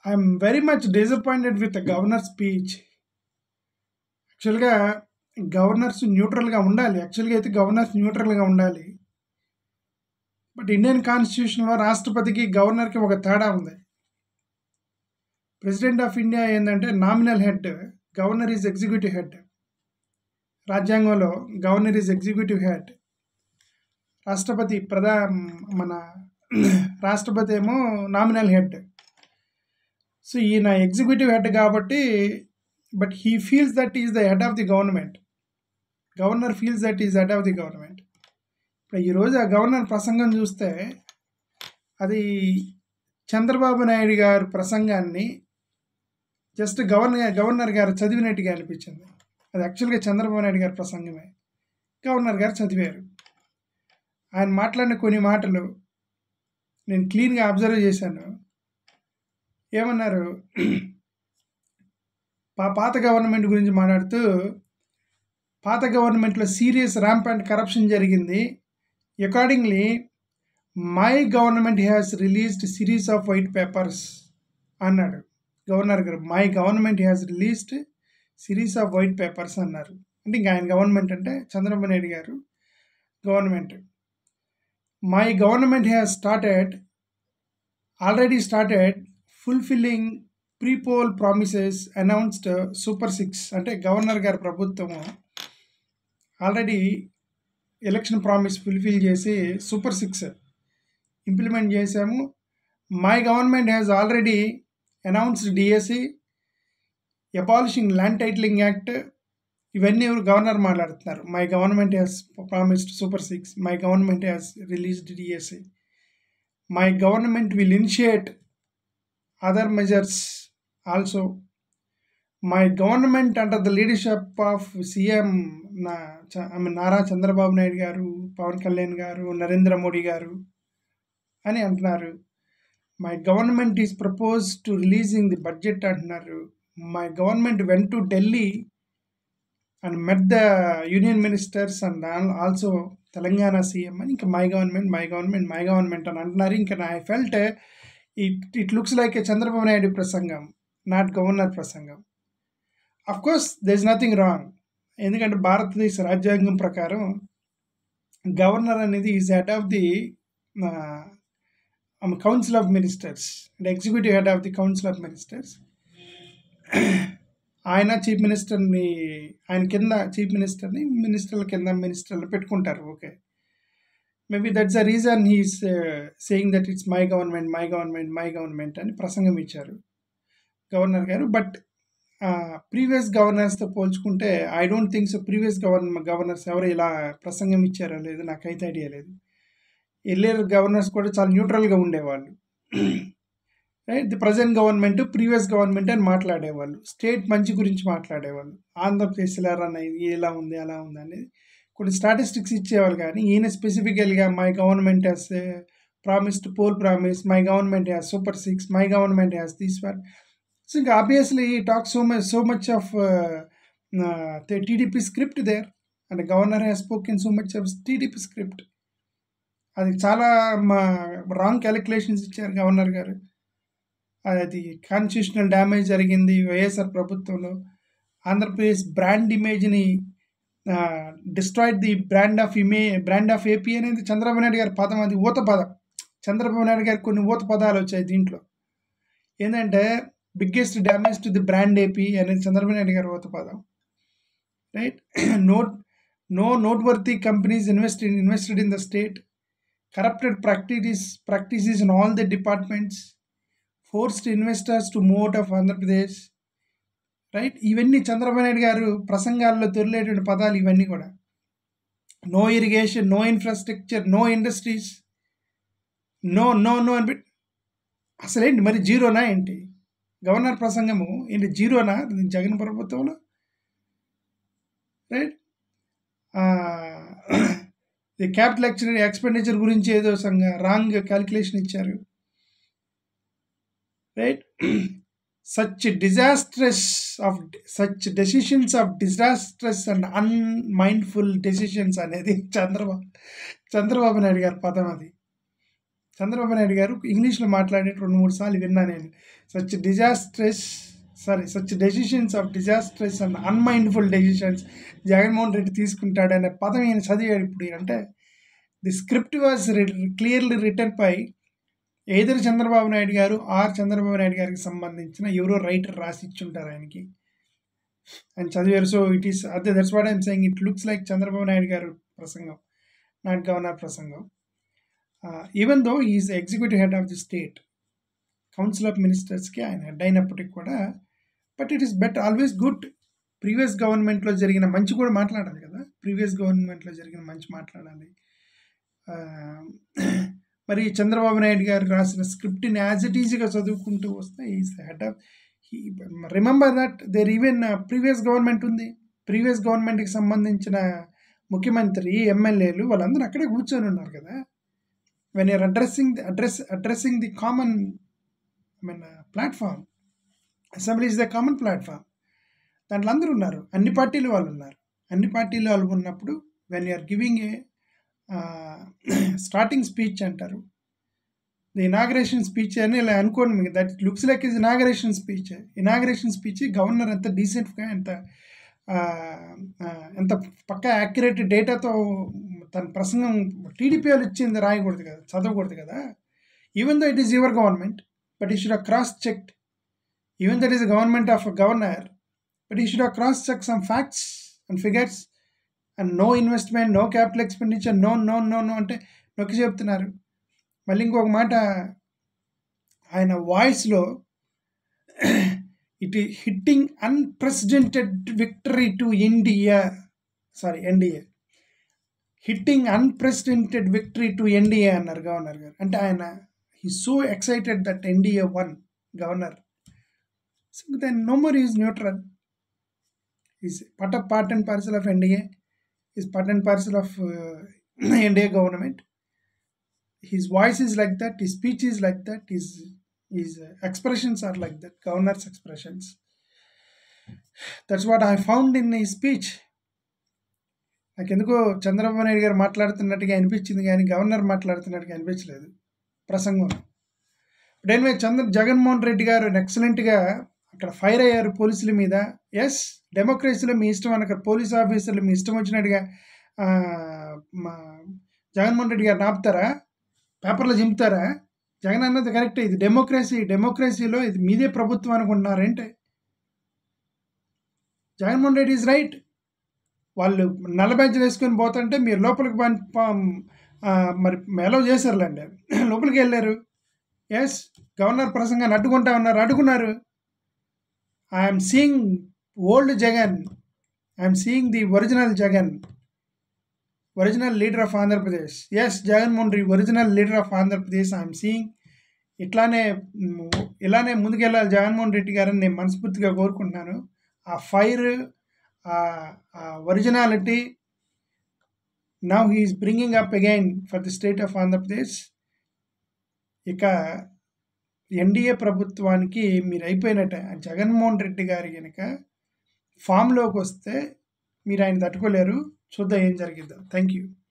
I'm very much disappointed with governor speech యాక్చువల్గా governors న్యూట్రల్గా ఉండాలి యాక్చువల్గా అయితే గవర్నర్స్ న్యూట్రల్గా ఉండాలి బట్ ఇండియన్ కాన్స్టిట్యూషన్లో రాష్ట్రపతికి గవర్నర్కి ఒక తేడా ఉంది ప్రెసిడెంట్ ఆఫ్ ఇండియా ఏంటంటే nominal head governor is executive head రాజ్యాంగంలో గవర్నర్ ఈజ్ ఎగ్జిక్యూటివ్ హెడ్ రాష్ట్రపతి ప్రధా మన రాష్ట్రపతి ఏమో నామినల్ హెడ్ సో ఈయన ఎగ్జిక్యూటివ్ హెడ్ కాబట్టి but he feels that is the head of the government governor feels that is head of the government ఇప్పుడు ఈరోజు ఆ గవర్నర్ ప్రసంగం చూస్తే అది చంద్రబాబు నాయుడు గారి ప్రసంగాన్ని జస్ట్ గవర్నర్ గవర్నర్ గారు చదివినట్టుగా అనిపించింది అది యాక్చువల్గా చంద్రబాబు నాయుడు గారి ప్రసంగమే గవర్నర్ గారు చదివారు ఆయన మాట్లాడిన కొన్ని మాటలు నేను క్లీన్గా అబ్జర్వ్ చేశాను ఏమన్నారు పా పాత గవర్నమెంట్ గురించి మాట్లాడుతూ పాత గవర్నమెంట్లో సీరియస్ ర్యాంప్ అండ్ కరప్షన్ జరిగింది accordingly my government has released series of white papers అన్నాడు గవర్నర్ గారు my government has released series of white papers అన్నారు అంటే ఇంకా ఆయన గవర్నమెంట్ అంటే చంద్రబాబు నాయుడు గారు government my government has started already started fulfilling prepoll promises announced super six అంటే governor గారి ప్రభుత్వము ఆల్రెడీ ఎలక్షన్ ప్రామిస్ ఫుల్ఫిల్ చేసి సూపర్ సిక్స్ ఇంప్లిమెంట్ చేశాము my government has already announced DSC abolishing land titling act ఇవన్నీ governor మాట్లాడుతున్నారు my government has promised super six my government has released DSC my government will initiate other measures also my government under the leadership of CM నా నారా చంద్రబాబు నాయుడు గారు పవన్ కళ్యాణ్ గారు నరేంద్ర మోడీ గారు అని అంటున్నారు my government is propose to releasing the budget అంటున్నారు my government went to Delhi and met the union ministers and also Telangana CM అని ఇంకా my government my government my government అని అంటున్నారు ఇంకా I felt it it looks like a Chandrababu Naidu ప్రసంగం not governor ప్రసంగం of course there is nothing wrong ఎందుకంటే భారతదేశ రాజ్యాంగం ప్రకారం గవర్నర్ అనేది is head of the council of ministers అంటే executive head of the council of ministers ఆయన చీఫ్ మినిస్టర్ని ఆయన కింద చీఫ్ మినిస్టర్ని మినిస్టర్ల కింద మినిస్టర్లు పెట్టుకుంటారు okay maybe that's the reason he's saying that it's my government my government my government అని ప్రసంగం ఇచ్చారు గవర్నర్ గారు బట్ ప్రీవియస్ గవర్నర్స్తో పోల్చుకుంటే I don't think so previous govern governors ఎవరు ఇలా ప్రసంగం ఇచ్చారో లేదు నాకైతే ఐడియా లేదు ఎర్లియర్ గవర్నర్స్ కూడా చాలా న్యూట్రల్గా ఉండేవాళ్ళు right the present government previous government అని మాట్లాడేవాళ్ళు స్టేట్ మంచి గురించి మాట్లాడేవాళ్ళు ఆంధ్రప్రదేశ్ ఇలా రన్ అయింది ఇలా ఉంది అలా ఉంది అనేది కొన్ని స్టాటిస్టిక్స్ ఇచ్చేవాళ్ళు కానీ ఈయన స్పెసిఫికల్గా my government has promised poll promise my government has super six my government has these one so ఇంకా obviously talk so much so much of TDP script there and governor has spoken so much of TDP script అది చాలా మా wrong calculations ఇచ్చారు governor గారు అది constitutional damage జరిగింది YSR ప్రభుత్వంలో Andhra Pradesh brand ఇమేజ్ని డిస్ట్రాయిడ్ ది బ్రాండ్ ఆఫ్ ఇమే బ్రాండ్ ఆఫ్ ఏపీ అనేది చంద్రబాబు నాయుడు గారి పదం అది ఊత పదం చంద్రబాబు నాయుడు గారికి కొన్ని ఊత పదాలు వచ్చాయి దీంట్లో ఏంటంటే biggest damage to the brand AP అనేది చంద్రబాబు నాయుడు గారి ఊత పదం right note no noteworthy companies invest invested in the state corrupted practice practices in all the departments forced investors to move out of Andhra Pradesh right ఇవన్నీ చంద్రబాబు నాయుడు గారు ప్రసంగాల్లో తొలిలేటువంటి పదాలు ఇవన్నీ కూడా no irrigation no infrastructure no industries no no no అని అసలేంటి మరి జీరోనా ఏంటి గవర్నర్ ప్రసంగము ఏంటి జీరోనా జగన్ ప్రభుత్వంలో right the capital expenditure expenditure గురించి ఏదో సంగ రాంగ్ క్యాలిక్యులేషన్ ఇచ్చారు right such disastrous of such decisions of disastrous and unmindful decisions అనేది చంద్రబాబు చంద్రబాబు నాయుడు గారి పదం అది చంద్రబాబు నాయుడు గారు ఇంగ్లీష్లో మాట్లాడే రెండు మూడు సార్లు విన్నా నేను such disastrous sorry such decisions of disastrous and unmindful decisions Jaganmohan Reddy తీసుకుంటాడు అనే పదం ఈయన చదివాడు ఇప్పుడు అంటే the script was clearly written by either Chandrababu Naidu గారు ఆర్ చంద్రబాబు నాయుడు గారికి సంబంధించిన ఎవరో రైటర్ రాసి ఇచ్చుంటారు ఆయనకి ఆయన చదివారు సో ఇట్ ఈస్ అదే that's what I'm saying it looks like Chandrababu Naidu గారు ప్రసంగం నాట్ గవర్నర్ ప్రసంగం even though is executive head of the state council of మినిస్టర్స్కి ఆయన హెడ్ అయినప్పటికి కూడా but it is bet always good previous గవర్నమెంట్లో జరిగిన మంచి కూడా మాట్లాడాలి కదా ప్రీవియస్ గవర్నమెంట్లో జరిగిన మంచి మాట్లాడాలి మరి చంద్రబాబు నాయుడు గారు రాసిన స్క్రిప్ట్ని యాజ్ ఇట్ ఈజీగా చదువుకుంటూ వస్తే is head of remember that there even previous government ఉంది ప్రీవియస్ గవర్నమెంట్కి సంబంధించిన ముఖ్యమంత్రి ఎమ్మెల్యేలు వాళ్ళందరూ అక్కడే కూర్చొని ఉన్నారు కదా when you're addressing address addressing the common I mean platform assembly is the common platform దాంట్లో అందరూ ఉన్నారు అన్ని పార్టీలు వాళ్ళు ఉన్నారు అన్ని పార్టీలు వాళ్ళు ఉన్నప్పుడు when you're giving a starting speech అంటారు ది ఇనాగరేషన్ స్పీచ్ అని ఇలా అనుకోండి మీకు that looks like is inauguration speech inauguration speech governor ఎంత డీసెంట్గా ఎంత ఎంత పక్క యాక్యురేట్ డేటాతో తన ప్రసంగం టీడీపీ వాళ్ళు ఇచ్చింది రాయకూడదు కదా చదవకూడదు కదా even though it is your government but he should cross checked even that is government of governor but he should cross check some facts and figures and no investment no capital expenditure no no no no అంటే నొక్కి చెప్తున్నారు మళ్ళీ ఇంకొక మాట ఆయన వాయిస్లో it hitting unprecedented victory to India sorry NDA hitting unprecedented victory to NDA అన్నారు governor గారు అంటే ఆయన he so excited that NDA won governor so then no more is neutral is put of part and parcel of NDA is part and parcel of NDA government his voice is like that his speech is like that his his expressions are like that governor's expressions that's what i found in his speech నాకు ఎందుకో చంద్రబాబు నాయుడు గారు మాట్లాడుతున్నట్టుగా అనిపించింది కానీ governor మాట్లాడుతున్నట్టుగా అనిపించలేదు ప్రసంగం anyway చంద్ర జగన్మోహన్ రెడ్డి గారు ఎక్సలెంట్గా అక్కడ ఫైర్ అయ్యారు పోలీసుల మీద ఎస్ డెమోక్రసీలో మీ ఇష్టం అక్కడ పోలీస్ ఆఫీసర్లు మీ ఇష్టం వచ్చినట్టుగా జగన్మోహన్ రెడ్డి గారు నాపుతారా పేపర్లో చింపుతారా జగన్ అన్నది కరెక్ట్ ఇది డెమోక్రసీ డెమోక్రసీలో ఇది మీదే ప్రభుత్వం అనుకుంటున్నారంటే జగన్మోహన్ రెడ్డి ఈజ్ రైట్ వాళ్ళు నల్ల బెంచ్లు వేసుకొని పోతుంటే మీరు లోపలికి మరి మెలవ్ చేశారులేండి లోపలికి వెళ్ళారు ఎస్ గవర్నర్ ప్రసంగాన్ని అడ్డుకుంటా ఉన్నారు అడ్డుకున్నారు I'm seeing old Jagan I'm seeing the original Jagan original leader of Andhra Pradesh S Jaganmohan Reddy original leader of Andhra Pradesh I'm seeing ఇట్లానే ఇలానే ముందుకెళ్ళాలి జగన్మోహన్ రెడ్డి గారని నేను మనస్ఫూర్తిగా కోరుకుంటున్నాను ఆ fire originality now he's bringing up again for the state of Andhra Pradesh ఇక ఎన్డీఏ ప్రభుత్వానికి మీరు అయిపోయినట్టే జగన్మోహన్ రెడ్డి గారి కనుక ఫామ్లోకి వస్తే మీరు ఆయన తట్టుకోలేరు చూద్దాం ఏం జరిగిద్దాం థ్యాంక్ యూ